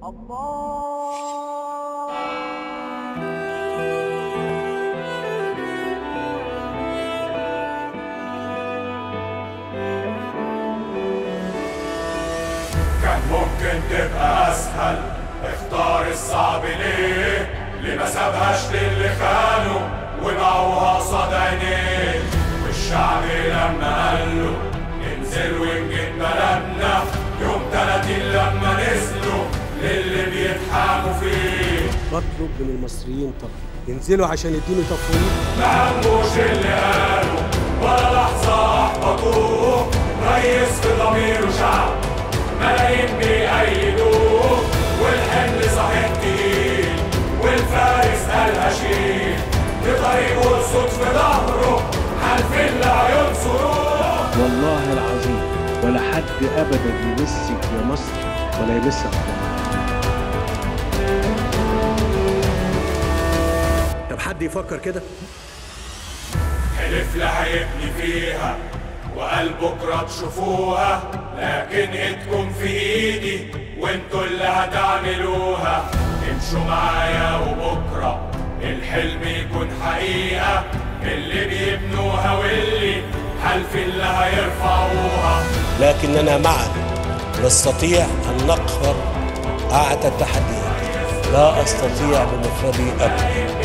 كان ممكن تبقى اسهل اختار الصعب ليه ليه ما سابهاش للي خانوا وباعوها قصاد عينيه والشعب لما قال له انزل ونجيب بلدنا يوم 30 لما نزلوا للي بيتحاموا فيه بطلب من المصريين طب ينزلوا عشان يدوني تفويض ما هموش اللي قالوا ولا لحظة أحبطوه ريس في ضميره شعب ملايين بيأيدوه والحمل صحيح تقيل والفارس قالها شيل بطريقه الصوت في ظهره حلف اللي هينصروه والله العظيم ولا حد ابدا يمسك يا مصر ولا يمسك طب حد يفكر كده حلف لا هيبني فيها وقال بكرة تشوفوها لكن ايدكم في ايدي وانتوا اللي هتعملوها امشوا معايا وبكرة الحلم يكون حقيقة اللي بيبنوها واللي حلف اللي هيرفعوها لكننا معا نستطيع أن نقهر أعتى التحديات لا أستطيع بمفردي أبدا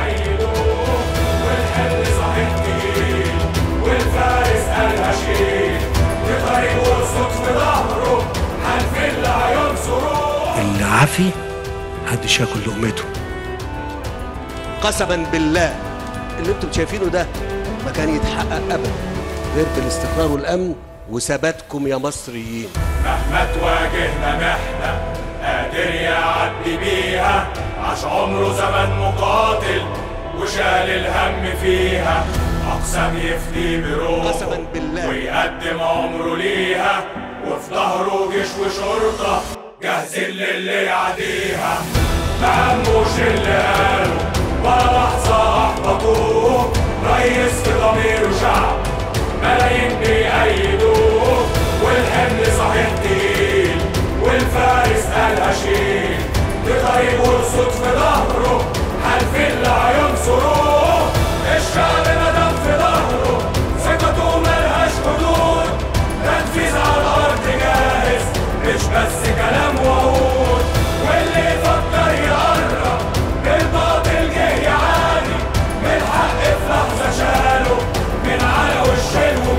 والحمل صحيح تقيل والفارس قالها شيل بطريقه الصوت في ظهره حلف اللي هينصروه اللي عافي محدش ياكل لقمته قسما بالله اللي انتم شايفينه ده ما كان يتحقق أبدا غير بالاستقرار والأمن وثباتكم يا مصريين مهما تواجهنا محنة قادر يعدي بيها عاش عمره زمن مقاتل وشال الهم فيها أقسم يفدي بروحه قسماً بالله. ويقدم عمره ليها وفي ظهره جيش وشرطة جاهزين للي يعديها ما هموش اللي قالوا ولا لحظة أحبطوه ريس في ضميره شعب ملايين بيأيدوه والحمل صحيح تقيل والفارس قالها شيل بطريقه الصوت في ظهره حلف اللي هينصروه الشعب مدام في ظهره ثقته ملهاش حدود تنفيذ على الأرض جاهز مش بس كلام وعود واللي يفكر يقرب الباطل جه يعاني من الحق في لحظة شاله من على وش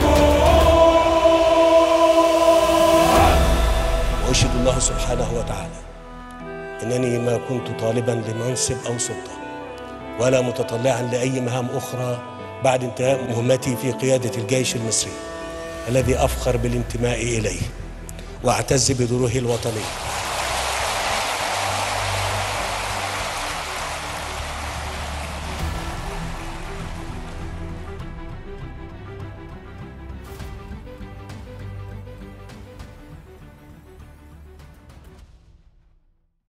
الوجود وأشهد الله سبحانه وتعالى إنني ما كنت طالبا لمنصب أو سلطة ولا متطلعا لأي مهام أخرى بعد انتهاء مهمتي في قيادة الجيش المصري الذي أفخر بالانتماء إليه وأعتز بدوره الوطني